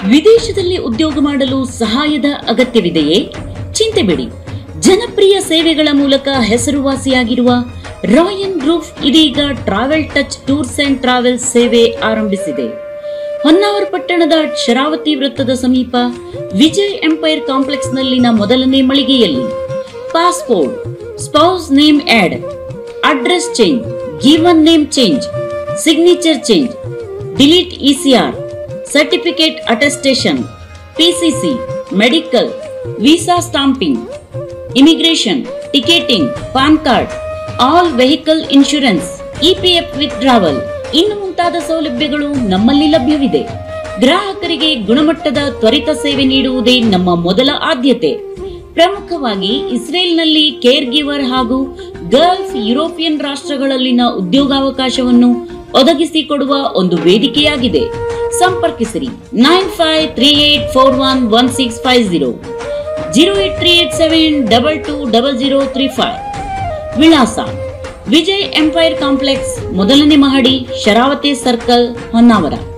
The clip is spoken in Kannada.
ವಿದೇಶದಲ್ಲಿ ಉದ್ಯೋಗ ಮಾಡಲು ಸಹಾಯದ ಅಗತ್ಯವಿದೆಯೇ ಚಿಂತೆ ಬಿಡಿ ಜನಪ್ರಿಯ ಸೇವೆಗಳ ಮೂಲಕ ಹೆಸರುವಾಸಿಯಾಗಿರುವ ರಾಯನ್ ಗ್ರೂಪ್ ಇದೀಗ travel touch tours and travels ಸೇವೆ ಆರಂಭಿಸಿದೆ ಹೊನ್ನಾವರ ಪಟ್ಟಣದ ಶರಾವತಿ ವೃತ್ತದ ಸಮೀಪ ವಿಜಯ್ ಎಂಪೈರ್ ಕಾಂಪ್ಲೆಕ್ಸ್ನಲ್ಲಿನ ಮೊದಲನೇ ಮಳಿಗೆಯಲ್ಲಿ passport spouse name add address change given name change signature change delete ECR certificate attestation PCC medical visa stamping immigration ticketing PAN card all vehicle insurance EPF withdrawal ಇನ್ನು ಮುಂತಾದ ಸೌಲಭ್ಯಗಳು ನಮ್ಮಲ್ಲಿ ಲಭ್ಯವಿದೆ ಗ್ರಾಹಕರಿಗೆ ಗುಣಮಟ್ಟದ ತ್ವರಿತ ಸೇವೆ ನೀಡುವುದೇ ನಮ್ಮ ಮೊದಲ ಆದ್ಯತೆ ಪ್ರಮುಖವಾಗಿ ಇಸ್ರೇಲ್ನಲ್ಲಿ ಕೇರ್ ಗಿವರ್ ಹಾಗೂ ಗಲ್ಫ್ ಯುರೋಪಿಯನ್ ರಾಷ್ಟ್ರಗಳಲ್ಲಿನ ಉದ್ಯೋಗಾವಕಾಶವನ್ನು ಒದಗಿಸಿಕೊಡುವ ಒಂದು ವೇದಿಕೆಯಾಗಿದೆ ಸಂಪರ್ಕಿಸಿರಿ nine five three eight four one one six five zero zero eight three eight seven double two double zero three five ವಿಳಾಸ ವಿಜಯ್ ಎಂಪೈರ್ ಕಾಂಪ್ಲೆಕ್ಸ್ ಮೊದಲನೇ ಮಹಡಿ ಶರಾವತಿ ಸರ್ಕಲ್ ಹೊನ್ನಾವರ